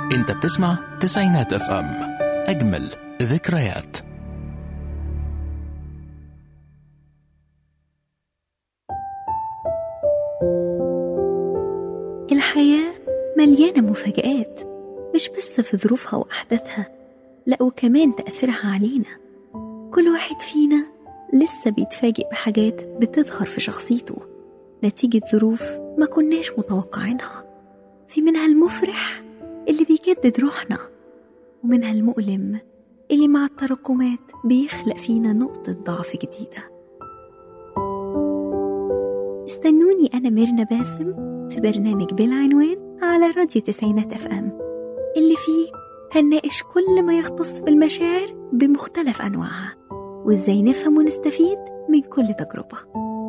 انت بتسمع تسعينات اف ام اجمل ذكريات الحياة مليانة مفاجآت مش بس في ظروفها وأحداثها لأ وكمان تأثيرها علينا كل واحد فينا لسه بيتفاجئ بحاجات بتظهر في شخصيته نتيجة ظروف ما كناش متوقعينها في منها المفرح اللي بيجدد روحنا ومنها المؤلم اللي مع التراكمات بيخلق فينا نقطة ضعف جديدة استنوني أنا ميرنا باسم في برنامج بالعنوان على راديو تسعينات اف ام اللي فيه هنناقش كل ما يختص بالمشاعر بمختلف أنواعها وإزاي نفهم ونستفيد من كل تجربة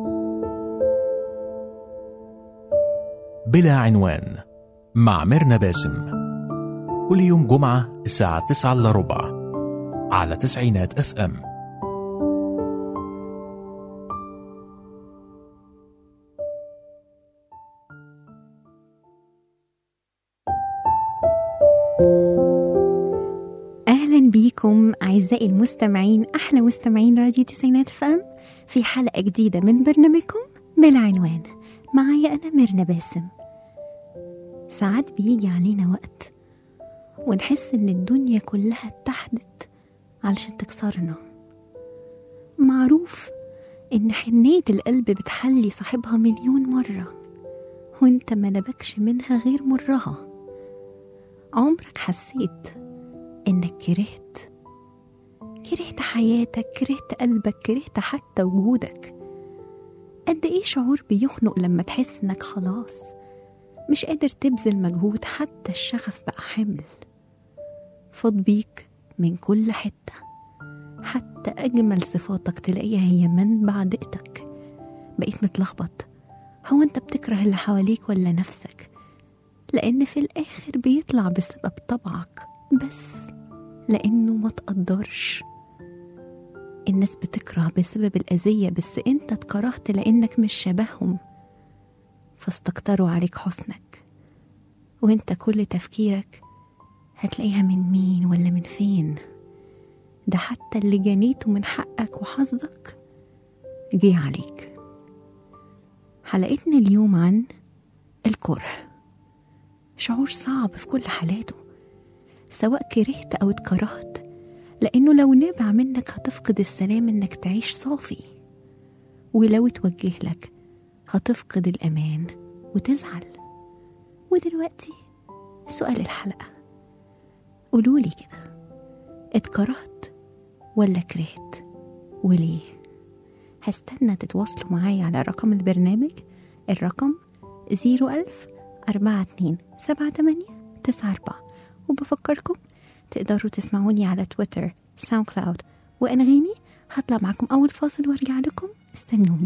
بلا عنوان مع ميرنا باسم كل يوم جمعة الساعة 9 إلا ربع على تسعينات اف ام أهلا بيكم أعزائي المستمعين أحلى مستمعين راديو تسعينات فام في حلقة جديدة من برنامجكم بالعنوان معايا أنا ميرنا باسم ساعات بيجي علينا وقت ونحس إن الدنيا كلها اتحدت علشان تكسرنا معروف إن حنية القلب بتحلي صاحبها مليون مرة وانت ما نبكش منها غير مرها عمرك حسيت إنك كرهت كرهت حياتك كرهت قلبك كرهت حتى وجودك قد إيه شعور بيخنق لما تحس إنك خلاص مش قادر تبذل مجهود حتى الشغف بقى حمل فاض بيك من كل حتة حتى أجمل صفاتك تلاقيها هي منبع ضيقتك بقيت متلخبط هو أنت بتكره اللي حواليك ولا نفسك لأن في الآخر بيطلع بسبب طبعك بس لأنه ما تقدرش الناس بتكره بسبب الأذية بس أنت اتكرهت لأنك مش شبههم فاستكتروا عليك حسنك وانت كل تفكيرك هتلاقيها من مين ولا من فين ده حتى اللي جنيته من حقك وحظك جه عليك حلقتنا اليوم عن الكره شعور صعب في كل حالاته سواء كرهت أو اتكرهت لأنه لو نبع منك هتفقد السلام إنك تعيش صافي ولو اتوجه لك هتفقد الأمان وتزعل ودلوقتي سؤال الحلقة قولولي كده اتكرهت ولا كرهت وليه هستنى تتواصلوا معايا على رقم البرنامج الرقم زيرو ألف أربعة اتنين سبعة تمانية تسعة أربعة وبفكركم تقدروا تسمعوني على تويتر ساوند كلاود وأنغامي هطلع معكم أول فاصل وارجع لكم استنوني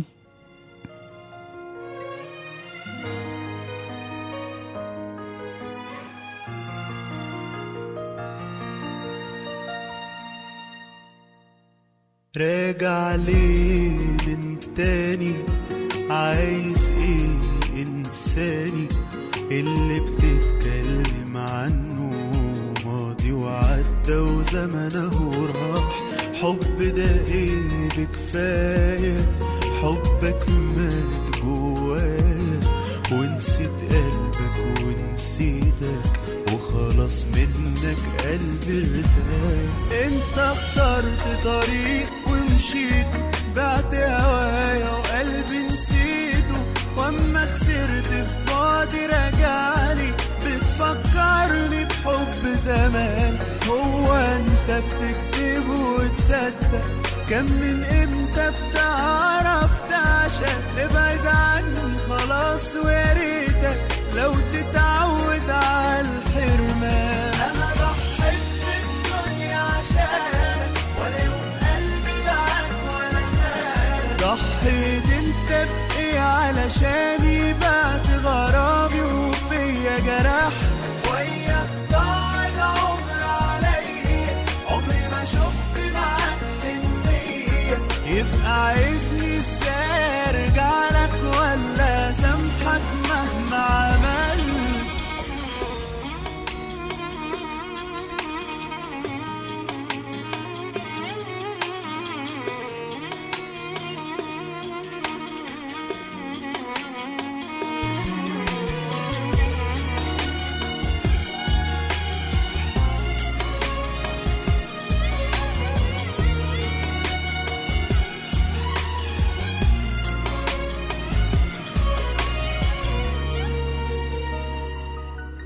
راجع ليه من تاني عايز ايه انساني اللي بتتكلم عنه ماضي وعدى وزمنه راح حب ده ايه بكفاية حبك مات جوايا ونسيت قلبك ونسيتك وخلاص منك قلبي ارتاح انت اخترت طريق ومشيت بعت هوايا وقلبي نسيته واما خسرت في بعدي رجعلي بتفكرني بحب زمان هو انت بتكتب وتصدق كان من امتى بتعرف تعشق ابعد عني خلاص ويا ريتك لو تتعود على الحرمان انا ضحيت بالدنيا عشانك ولا يوم قلبي معاك ولا خانك ضحيت انت بايه علشاني بعت غرامي وفيا جرح وياك ضاع العمر عليا عمري ما شفت معاك النية يبقى عايزني ازاي ارجع لك ولا سامحك مهما عملت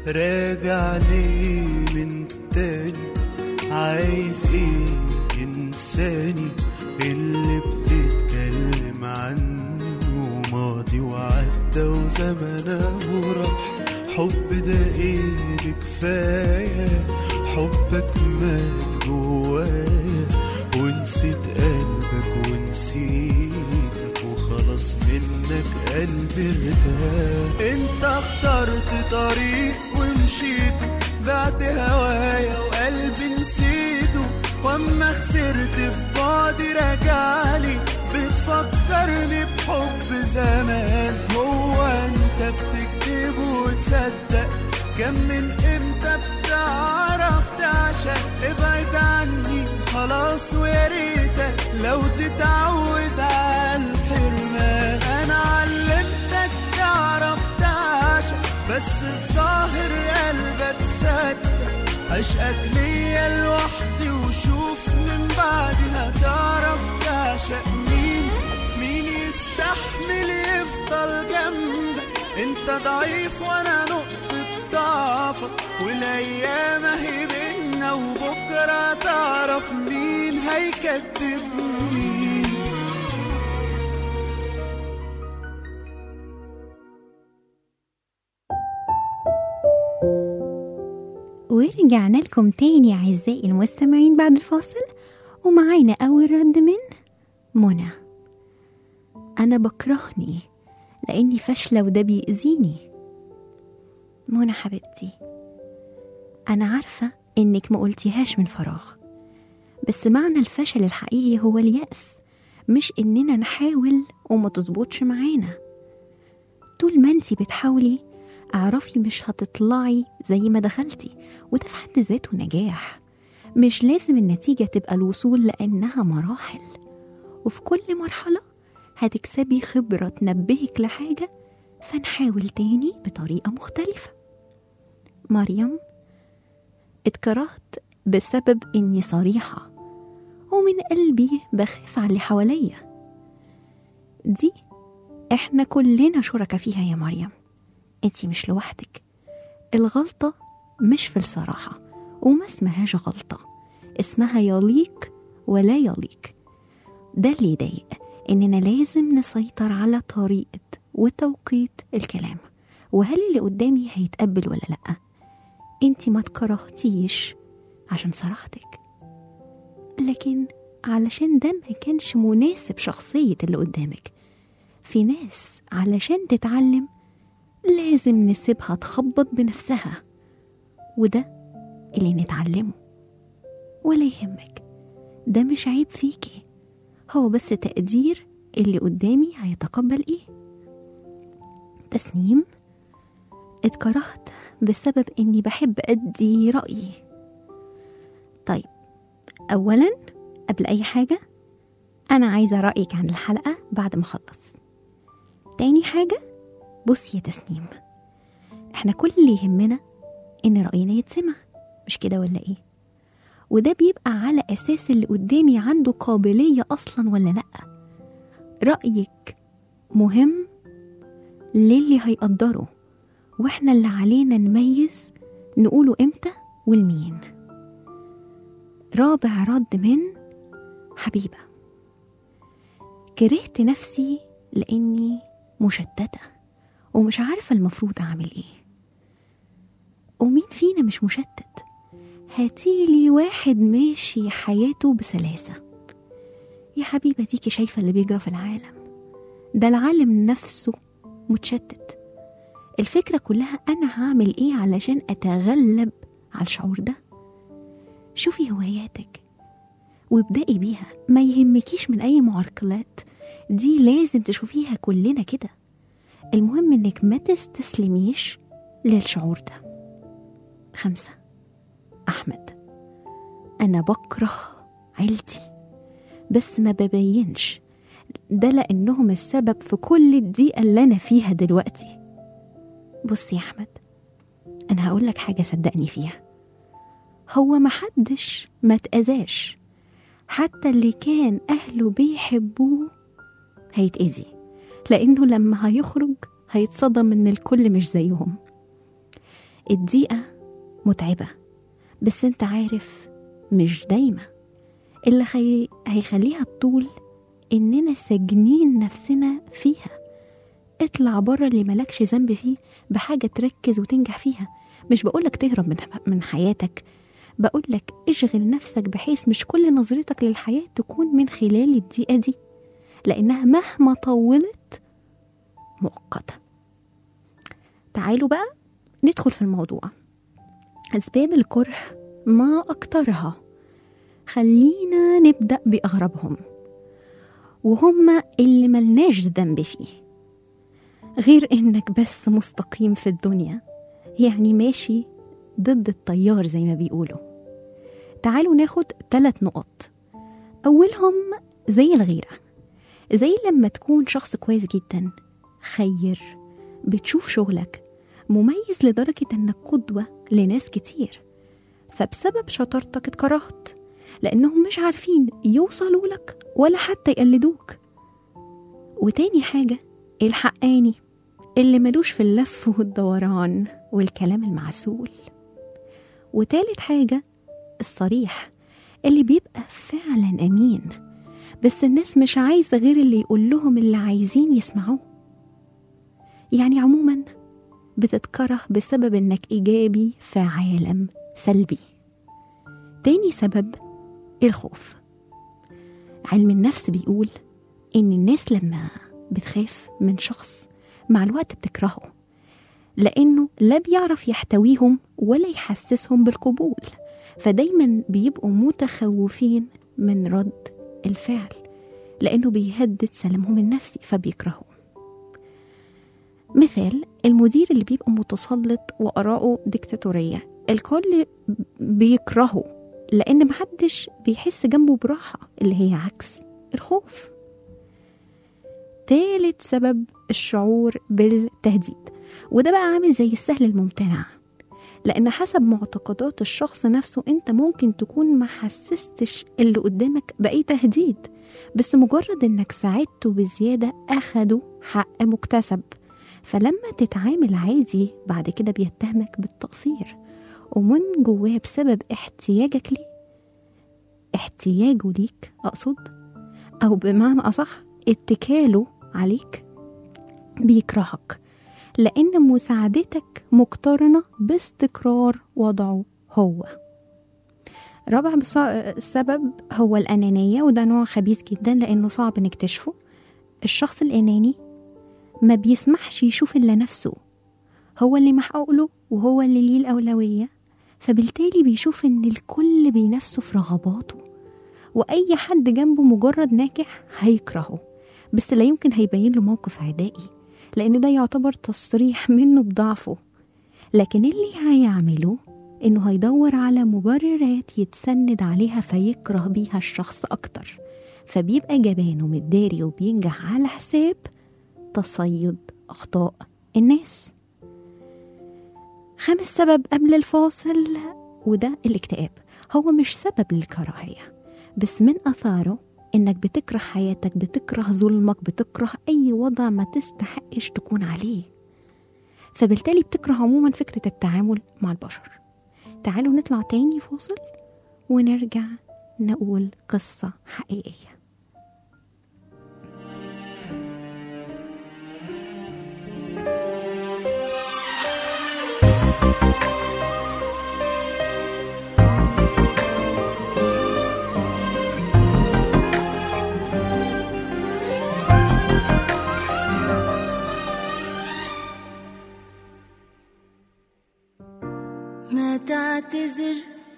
راجع ليه من تاني عايز ايه انساني اللي بتتكلم عنه ماضي وعدى وزمنه راح حب ده ايه كفايه حبك مات جوايا ونسيت قلبك ونسيتك وخلاص منك قلبي ارتاح انت اخترت طريق ومشيت بعد هوايا وقلبي نسيته واما خسرت في بعدي راجعلي بتفكرني بحب زمان هو انت بتكتب وتصدق كم من امتى بتعرف تعشق ابعد عني خلاص ويا ريتك لو تتعود على الحرمان انا علمتك تعرف تعشق بس الظاهر قلبك صدق عشقك ليا لوحدي وشوف من بعدي هتعرف تعشق مين مين يستحمل يفضل جنبك انت ضعيف وانا نقطة ضعفك والايام اهي بينا وبكرة تعرف مين هيكذب مين ورجعنا لكم تاني أعزائي المستمعين بعد الفاصل ومعانا أول رد من منى أنا بكرهني لأني فاشلة وده بيأذيني منى حبيبتي أنا عارفة إنك ما قلتيهاش من فراغ بس معنى الفشل الحقيقي هو اليأس مش إننا نحاول وما تظبطش معانا طول ما انتي بتحاولي اعرفي مش هتطلعي زي ما دخلتي وده في حد ذاته نجاح مش لازم النتيجة تبقى الوصول لأنها مراحل وفي كل مرحلة هتكسبي خبرة تنبهك لحاجة فنحاول تاني بطريقة مختلفة مريم اتكرهت بسبب إني صريحة ومن قلبي بخاف على اللي حواليا دي احنا كلنا شركة فيها يا مريم انتي مش لوحدك الغلطة مش في الصراحة وما اسمهاش غلطة اسمها يليق ولا يليق ده اللي يضايق إننا لازم نسيطر على طريقة وتوقيت الكلام وهل اللي قدامي هيتقبل ولا لأ انتي ما تكرهتيش عشان صراحتك لكن علشان ده ما كانش مناسب شخصية اللي قدامك في ناس علشان تتعلم لازم نسيبها تخبط بنفسها وده اللي نتعلمه ولا يهمك ده مش عيب فيكي هو بس تقدير اللي قدامي هيتقبل ايه تسنيم اتكرهت بسبب اني بحب ادي رأيي طيب اولا قبل اي حاجة انا عايزة رأيك عن الحلقة بعد ما اخلص تاني حاجة بصي يا تسنيم احنا كل اللي يهمنا ان رأينا يتسمع مش كده ولا ايه وده بيبقى على اساس اللي قدامي عنده قابلية اصلا ولا لا رأيك مهم للي هيقدره واحنا اللي علينا نميز نقوله امتى والمين رابع رد من حبيبة كرهت نفسي لاني مشتته ومش عارفة المفروض أعمل إيه ومين فينا مش مشتت هاتيلي واحد ماشي حياته بسلاسة يا حبيبة ديكي شايفة اللي بيجرى في العالم ده العالم نفسه متشتت الفكرة كلها أنا هعمل إيه علشان أتغلب على الشعور ده شوفي هواياتك وابدأي بيها ما يهمكيش من أي معرقلات دي لازم تشوفيها كلنا كده المهم انك ما تستسلميش للشعور ده خمسة أحمد أنا بكره عيلتي بس ما ببينش ده لأنهم السبب في كل الضيقة اللي أنا فيها دلوقتي بص يا أحمد أنا هقولك حاجة صدقني فيها هو محدش ما تأذاش حتى اللي كان أهله بيحبوه هيتأذي لأنه لما هيخرج هيتصدم إن الكل مش زيهم الضيقة متعبة بس انت عارف مش دايما اللي خي... هيخليها تطول اننا ساجنين نفسنا فيها اطلع بره اللي ملكش ذنب فيه بحاجة تركز وتنجح فيها مش بقولك تهرب من, من حياتك بقولك اشغل نفسك بحيث مش كل نظرتك للحياة تكون من خلال الضيقة دي لأنها مهما طولت مؤقتة تعالوا بقى ندخل في الموضوع أسباب الكره ما أكترها خلينا نبدأ بأغربهم وهم اللي ملناش ذنب فيه غير إنك بس مستقيم في الدنيا يعني ماشي ضد التيار زي ما بيقولوا تعالوا ناخد ثلاث نقط أولهم زي الغيرة زي لما تكون شخص كويس جدا خير بتشوف شغلك مميز لدرجة انك قدوة لناس كتير فبسبب شطارتك اتكرهت لانهم مش عارفين يوصلوا لك ولا حتى يقلدوك وتاني حاجة الحقاني اللي ملوش في اللف والدوران والكلام المعسول وتالت حاجة الصريح اللي بيبقى فعلا أمين بس الناس مش عايزة غير اللي يقول لهم اللي عايزين يسمعوه يعني عموما بتتكره بسبب انك ايجابي في عالم سلبي تاني سبب الخوف علم النفس بيقول ان الناس لما بتخاف من شخص مع الوقت بتكرهه لانه لا بيعرف يحتويهم ولا يحسسهم بالقبول فدايما بيبقوا متخوفين من رد الفعل لانه بيهدد سلامهم النفسي فبيكرهوه مثال المدير اللي بيبقى متسلط وآراءه ديكتاتورية الكل بيكرهه لأن محدش بيحس جنبه براحة اللي هي عكس الخوف تالت سبب الشعور بالتهديد وده بقى عامل زي السهل الممتنع لأن حسب معتقدات الشخص نفسه أنت ممكن تكون ما حسستش اللي قدامك بأي تهديد بس مجرد إنك ساعدته بزيادة أخده حق مكتسب فلما تتعامل عادي بعد كده بيتهمك بالتقصير ومن جواه بسبب احتياجك ليه احتياجه ليك أقصد أو بمعنى أصح اتكاله عليك بيكرهك لأن مساعدتك مقترنة باستقرار وضعه هو رابع سبب هو الأنانية وده نوع خبيث جدا لأنه صعب نكتشفه الشخص الأناني ما بيسمحش يشوف إلا نفسه هو اللي محقوق له وهو اللي ليه الأولوية فبالتالي بيشوف إن الكل بينافسه في رغباته وأي حد جنبه مجرد ناجح هيكرهه بس لا يمكن هيبين له موقف عدائي لأن ده يعتبر تصريح منه بضعفه لكن اللي هيعمله إنه هيدور على مبررات يتسند عليها فيكره بيها الشخص أكتر فبيبقى جبانه متداري وبينجح على حساب تصيد أخطاء الناس خامس سبب قبل الفاصل وده الاكتئاب هو مش سبب للكراهية بس من أثاره إنك بتكره حياتك بتكره ظلمك بتكره أي وضع ما تستحقش تكون عليه فبالتالي بتكره عموما فكرة التعامل مع البشر تعالوا نطلع تاني فاصل ونرجع نقول قصة حقيقية ما تعتذر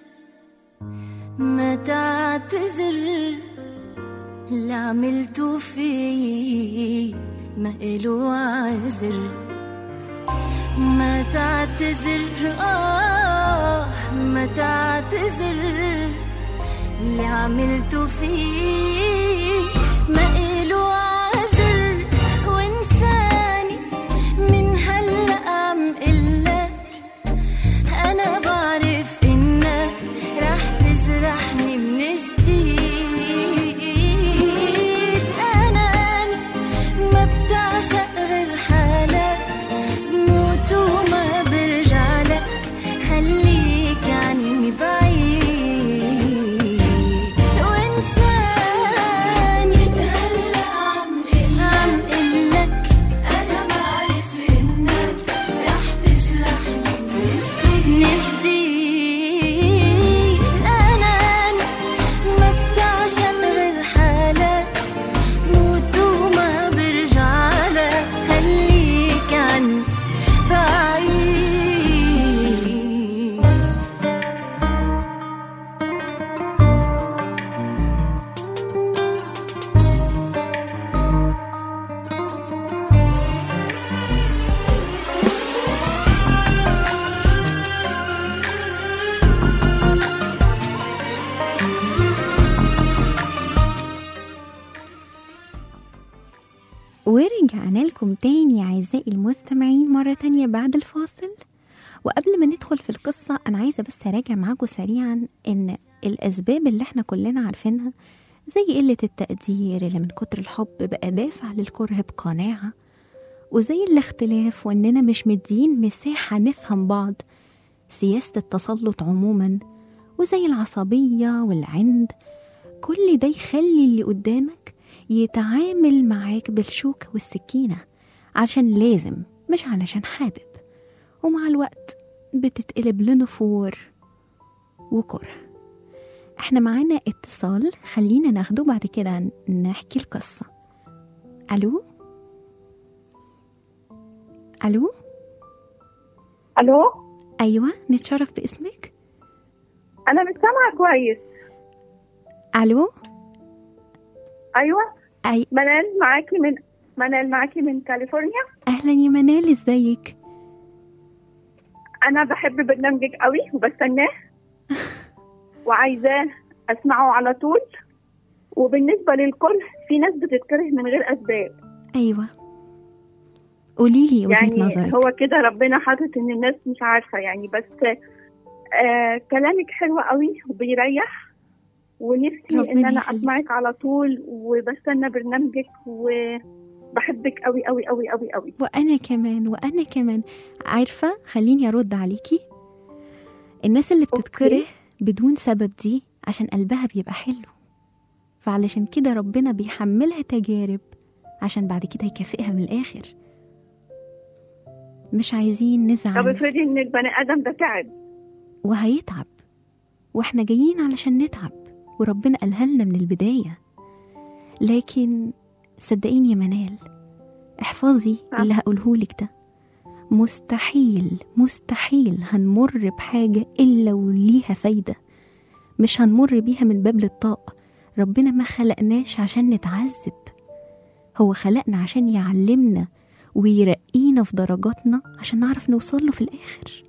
ما تعتذر اللي عملته في ما إله عذر ما تعتذر آه ما تعتذر اللي عملته فيه ما إله عذر وانساني من هلا عم قلك أنا بعرف إنك رح تجرحني من جديد أنا ما بتعشق غير حالك موت وما برجع لك لكم تاني أعزائي المستمعين مرة تانية بعد الفاصل وقبل ما ندخل في القصة أنا عايزة بس أراجع معاكم سريعا إن الأسباب اللي احنا كلنا عارفينها زي قلة التقدير اللي من كتر الحب بقى دافع للكره بقناعة وزي الاختلاف وإننا مش مدين مساحة نفهم بعض سياسة التسلط عموما وزي العصبية والعند كل ده يخلي اللي قدامك يتعامل معاك بالشوكة والسكينة عشان لازم مش علشان حابب ومع الوقت بتتقلب لنفور وكره احنا معانا اتصال خلينا ناخده بعد كده نحكي القصة ألو ألو الو أيوة نتشرف باسمك انا مش سامعه كويس ألو ايوه أي منال معاكي من منال معاكي من كاليفورنيا أهلا يا منال ازيك انا بحب برنامجك قوي وبستناه وعايزاه اسمعه على طول وبالنسبه للكل في ناس بتتكره من غير اسباب أيوة قوليلي وجهة يعني نظرك هو كده ربنا حاطط ان الناس مش عارفه يعني بس آه كلامك حلو قوي وبيريح ونفسي ربنا ان انا يخليك. اسمعك على طول وبستنى برنامجك وبحبك قوي قوي قوي قوي قوي وأنا كمان وأنا كمان عارفة خليني أرد عليكي الناس اللي بتتكره أوكي. بدون سبب دي عشان قلبها بيبقى حلو فعلشان كده ربنا بيحملها تجارب عشان بعد كده يكافئها من الآخر مش عايزين طب نزعل افرضي ان البني ادم ده تعب وهيتعب واحنا جايين علشان نتعب وربنا قالها لنا من البداية لكن صدقيني يا منال احفظي ها؟ اللي هقولهولك ده مستحيل مستحيل هنمر بحاجة إلا وليها فايدة مش هنمر بيها من باب للطاق ربنا ما خلقناش عشان نتعذب هو خلقنا عشان يعلمنا ويرقينا في درجاتنا عشان نعرف نوصل له في الآخر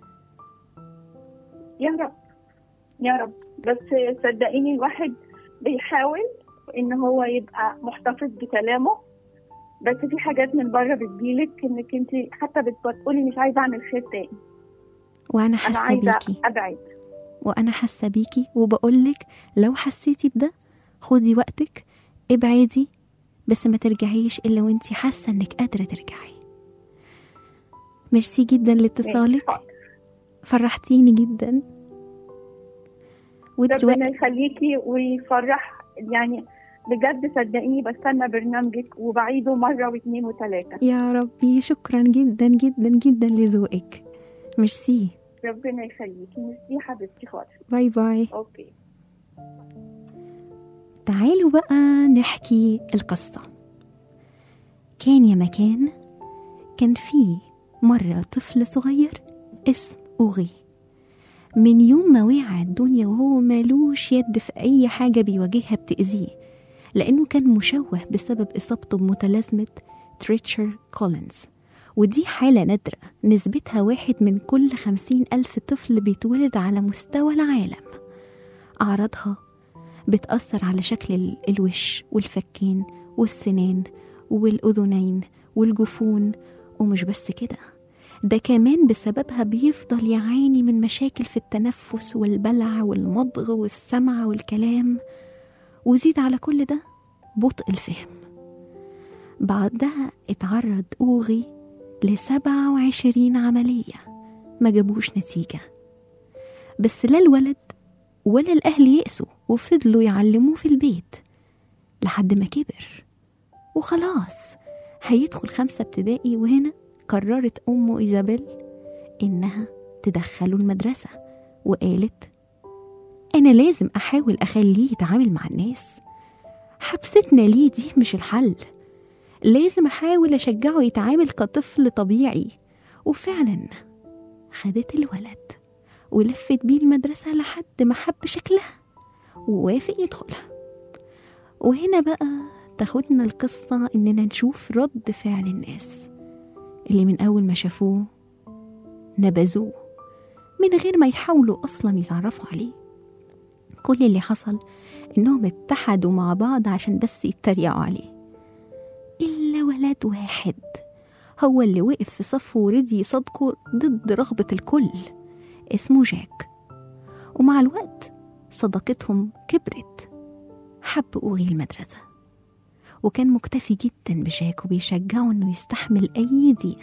يا رب يا رب بس صدقيني الواحد بيحاول ان هو يبقى محتفظ بكلامه بس في حاجات من بره بتجيلك انك انت حتى بت- بتقولي مش عايزه اعمل خير تاني وأنا انا حاسة عايزه بيكي ابعد وانا حاسه بيكي وبقولك لو حسيتي بده خدي وقتك ابعدي بس ما ترجعيش الا وانتي حاسه انك قادره ترجعي ميرسي جدا لاتصالك حاضر. فرحتيني جدا ربنا ودلوقتي يخليكي ويفرح يعني بجد صدقيني بستنى برنامجك وبعيده مره واثنين وثلاثه يا ربي شكرا جدا جدا جدا لذوقك ميرسي ربنا يخليكي ميرسي حبيبتي خالص باي باي اوكي تعالوا بقى نحكي القصة كان يا مكان كان في مرة طفل صغير اسم أوغي من يوم ما وقع الدنيا وهو مالوش يد في أي حاجة بيواجهها بتأذيه لأنه كان مشوه بسبب إصابته بمتلازمة تريتشر كولينز ودي حالة نادرة نسبتها واحد من كل خمسين ألف طفل بيتولد على مستوى العالم أعراضها بتأثر على شكل ال- الوش والفكين والسنان والأذنين والجفون ومش بس كده ده كمان بسببها بيفضل يعاني من مشاكل في التنفس والبلع والمضغ والسمع والكلام وزيد على كل ده بطء الفهم بعدها اتعرض أوغي لسبعة وعشرين عملية ما جابوش نتيجة بس لا الولد ولا الأهل يأسوا وفضلوا يعلموه في البيت لحد ما كبر وخلاص هيدخل خمسة ابتدائي وهنا قررت أمه إيزابيل إنها تدخله المدرسة وقالت أنا لازم أحاول أخليه يتعامل مع الناس حبستنا ليه دي مش الحل لازم أحاول أشجعه يتعامل كطفل طبيعي وفعلا خدت الولد ولفت بيه المدرسة لحد ما حب شكلها ووافق يدخلها وهنا بقى تاخدنا القصة إننا نشوف رد فعل الناس اللي من أول ما شافوه نبذوه من غير ما يحاولوا أصلا يتعرفوا عليه كل اللي حصل إنهم اتحدوا مع بعض عشان بس يتريقوا عليه إلا ولد واحد هو اللي وقف في صفه ورضي يصادقه ضد رغبة الكل اسمه جاك ومع الوقت صداقتهم كبرت حب أوغي المدرسة وكان مكتفي جدا بجاك وبيشجعه إنه يستحمل أي ضيقة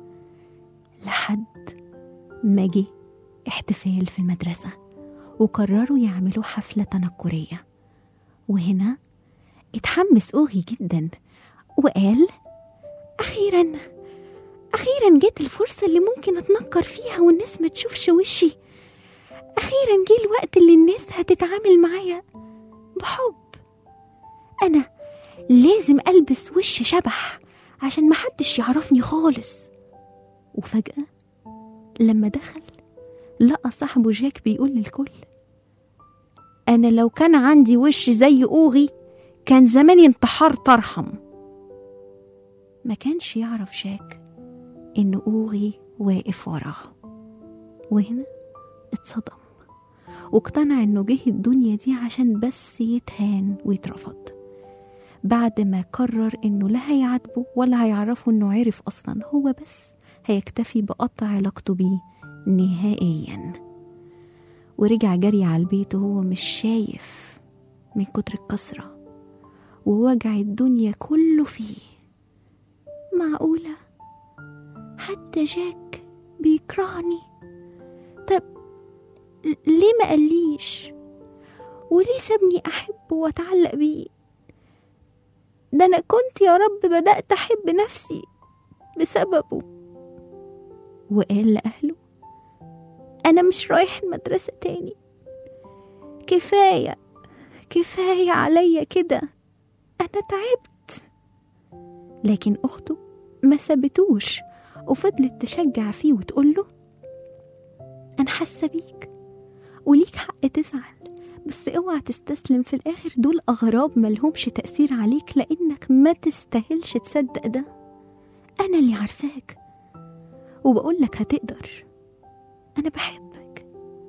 لحد ما جه احتفال في المدرسة وقرروا يعملوا حفلة تنكرية وهنا اتحمس أوغي جدا وقال أخيرا أخيرا جت الفرصة اللي ممكن أتنكر فيها والناس ما تشوفش وشي أخيرا جه الوقت اللي الناس هتتعامل معايا بحب أنا لازم ألبس وش شبح عشان محدش يعرفني خالص وفجأة لما دخل لقى صاحبه جاك بيقول للكل أنا لو كان عندي وش زي أوغي كان زماني انتحرت أرحم ما كانش يعرف جاك إن أوغي واقف وراه وهنا اتصدم واقتنع إنه جه الدنيا دي عشان بس يتهان ويترفض بعد ما قرر إنه لا هيعاتبه ولا هيعرفه إنه عرف أصلا هو بس هيكتفي بقطع علاقته بيه نهائيا ورجع جري على البيت وهو مش شايف من كتر الكسرة ووجع الدنيا كله فيه معقولة حتى جاك بيكرهني طب ل- ليه ما قاليش وليه سابني أحبه وأتعلق بيه ده أنا كنت يا رب بدأت أحب نفسي بسببه وقال لأهله أنا مش رايح المدرسة تاني كفاية كفاية عليا كده أنا تعبت لكن أخته ما سابتوش وفضلت تشجع فيه وتقوله أنا حاسة بيك وليك حق تزعل بس اوعى تستسلم في الآخر دول أغراب ملهمش تأثير عليك لأنك ما تستاهلش تصدق ده أنا اللي عارفاك وبقولك هتقدر أنا بحبك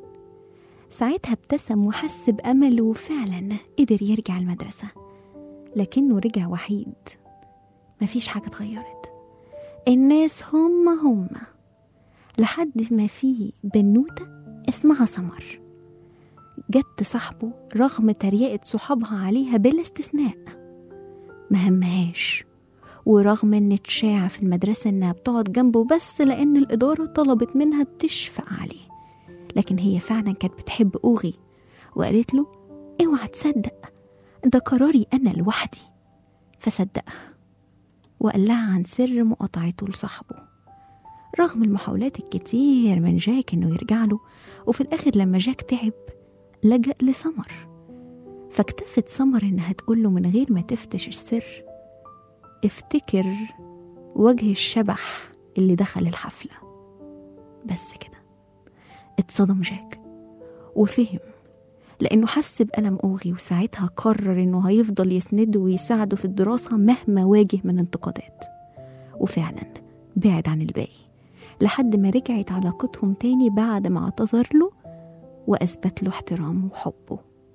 ساعتها ابتسم وحس بأمل وفعلا قدر يرجع المدرسة لكنه رجع وحيد مفيش حاجة اتغيرت الناس هم هم لحد ما في بنوتة اسمها سمر جت صاحبه رغم تريقة صحابها عليها بلا استثناء ما همهاش ورغم ان اتشاع في المدرسة انها بتقعد جنبه بس لان الإدارة طلبت منها تشفق عليه لكن هي فعلا كانت بتحب أوغي وقالت له اوعى تصدق ده قراري أنا لوحدي فصدقها وقال لها عن سر مقاطعته لصاحبه رغم المحاولات الكتير من جاك انه يرجع له وفي الاخر لما جاك تعب لجأ لسمر فاكتفت سمر انها تقول له من غير ما تفتش السر افتكر وجه الشبح اللي دخل الحفلة بس كده اتصدم جاك وفهم لأنه حس بألم أوغي وساعتها قرر إنه هيفضل يسنده ويساعده في الدراسة مهما واجه من انتقادات وفعلا بعد عن الباقي لحد ما رجعت علاقتهم تاني بعد ما اعتذر له وأثبت له احترامه وحبه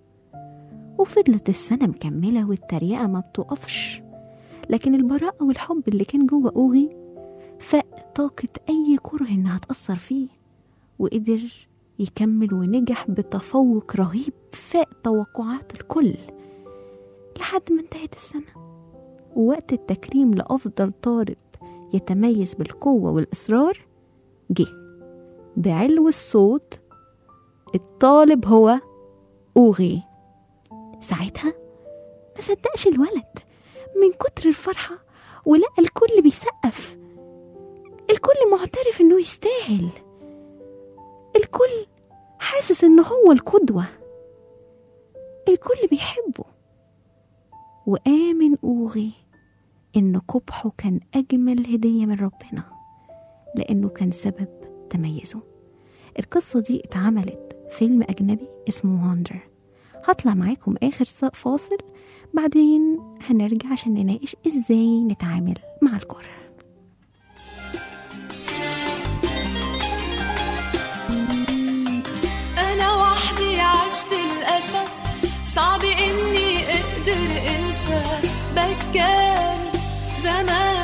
وفضلت السنة مكملة والتريقة ما بتقفش لكن البراءة والحب اللي كان جوه أوغي فاق طاقة أي كره إنها تأثر فيه وقدر يكمل ونجح بتفوق رهيب فاق توقعات الكل لحد ما انتهت السنة ووقت التكريم لأفضل طالب يتميز بالقوة والإصرار جه بعلو الصوت الطالب هو أوغي ساعتها ما صدقش الولد من كتر الفرحة ولقى الكل بيسقف الكل معترف انه يستاهل الكل حاسس انه هو القدوة الكل بيحبه وآمن أوغي إن قبحه كان أجمل هدية من ربنا لأنه كان سبب تميزه القصة دي اتعملت فيلم أجنبي اسمه واندر هطلع معاكم آخر فاصل بعدين هنرجع عشان نناقش ازاي نتعامل مع الكره أنا وحدي عشت الأسى صعب إني أقدر أنسى بكاني زمان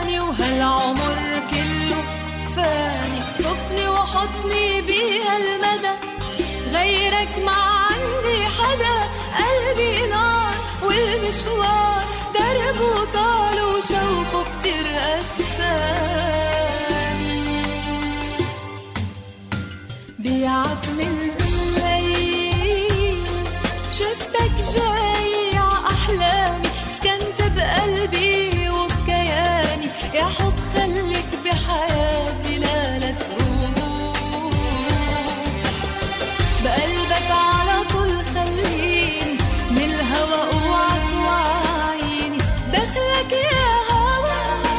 تحطني بيها المدى غيرك ما عندي حدا قلبي نار والمشوار دربه طال وشوقه كتير قساني بعتم الليل شفتك جاي ع أحلامي سكنت بقلبي وبكياني يا حب خليك بحياتي لا لا تروح بقلبك على طول خليني من الهوى اوعى توعيني دخلك يا هوى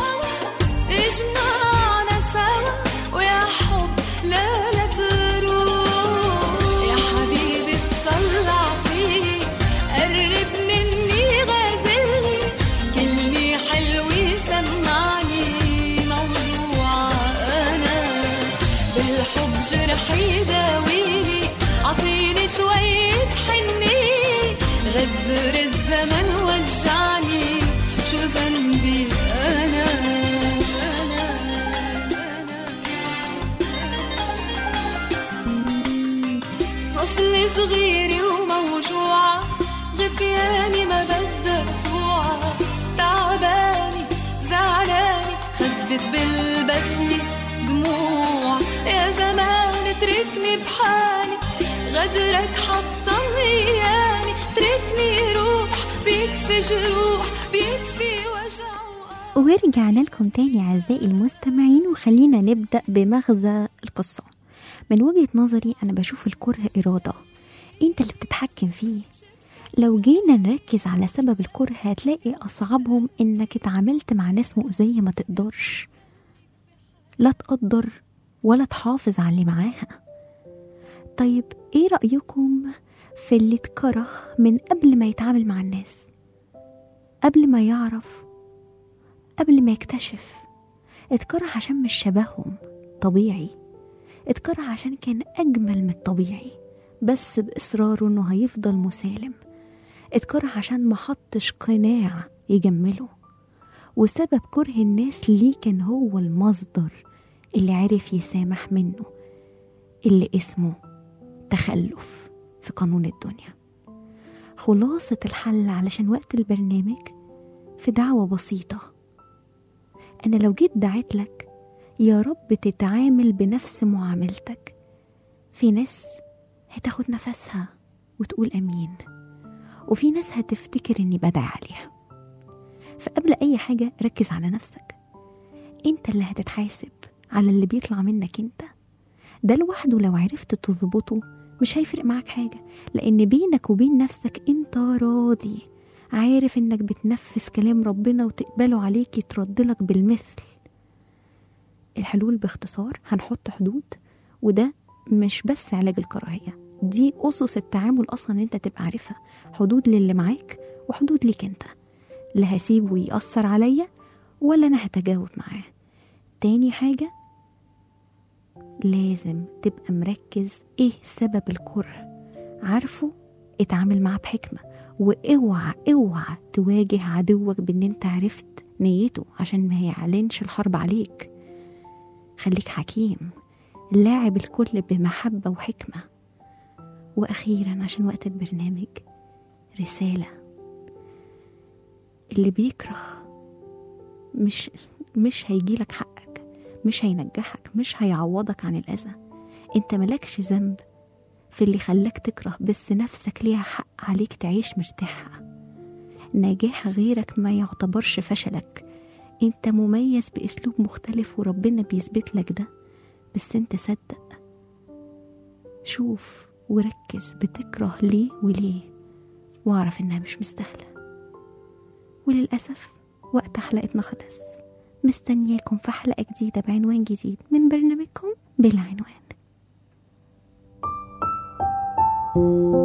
اجمعنا سوا ويا حب لا لا تروح يا حبيبي اطلع فيي قرب مني غازلني كلمة حلوة سمعني موجوعة أنا بالحب جرحي داويني عطيني شوية حني غدر الزمن وجعني شو ذنبي أنا أنا أنا طفل صغيري وموجوعة غفياني ما بدها توعى تعباني زعلاني خبت بالبسمة دموع يا زمان اتركني بحالي غدرك حطمني اياني تركني روح بيكفي جروح بيكفي وجع وقلب. ورجعنا لكم تاني أعزائي المستمعين وخلينا نبدأ بمغزى القصة من وجهة نظري أنا بشوف الكره إرادة أنت اللي بتتحكم فيه لو جينا نركز على سبب الكره هتلاقي أصعبهم إنك اتعاملت مع ناس مؤذية ما تقدرش لا تقدر ولا تحافظ على اللي معاها طيب ايه رأيكم في اللي اتكره من قبل ما يتعامل مع الناس قبل ما يعرف قبل ما يكتشف اتكره عشان مش شبههم طبيعي اتكره عشان كان أجمل من الطبيعي بس بإصراره إنه هيفضل مسالم اتكره عشان ما حطش قناع يجمله وسبب كره الناس ليه كان هو المصدر اللي عرف يسامح منه اللي اسمه تخلف في قانون الدنيا خلاصة الحل علشان وقت البرنامج في دعوة بسيطة أنا لو جيت دعيت لك يا رب تتعامل بنفس معاملتك في ناس هتاخد نفسها وتقول أمين وفي ناس هتفتكر إني بدعي عليها فقبل أي حاجة ركز على نفسك أنت اللي هتتحاسب على اللي بيطلع منك أنت ده لوحده لو عرفت تظبطه مش هيفرق معاك حاجة لأن بينك وبين نفسك أنت راضي عارف إنك بتنفذ كلام ربنا وتقبله عليك يتردلك بالمثل الحلول باختصار هنحط حدود وده مش بس علاج الكراهية دي أسس التعامل أصلا أنت تبقى عارفها حدود للي معاك وحدود ليك أنت لا هسيبه يأثر عليا ولا أنا هتجاوب معاه تاني حاجة لازم تبقى مركز ايه سبب الكره عارفه اتعامل معاه بحكمة واوعى اوعى تواجه عدوك بان انت عرفت نيته عشان ما يعلنش الحرب عليك خليك حكيم لاعب الكل بمحبة وحكمة وأخيرا عشان وقت البرنامج رسالة اللي بيكره مش مش هيجيلك حقك مش هينجحك مش هيعوضك عن الأذى انت ملكش ذنب في اللي خلاك تكره بس نفسك ليها حق عليك تعيش مرتاحة نجاح غيرك ما يعتبرش فشلك انت مميز باسلوب مختلف وربنا بيثبت لك ده بس انت صدق شوف وركز بتكره ليه وليه واعرف انها مش مستاهله وللاسف وقت حلقتنا خلص مستنياكم في حلقه جديده بعنوان جديد من برنامجكم بلا عنوان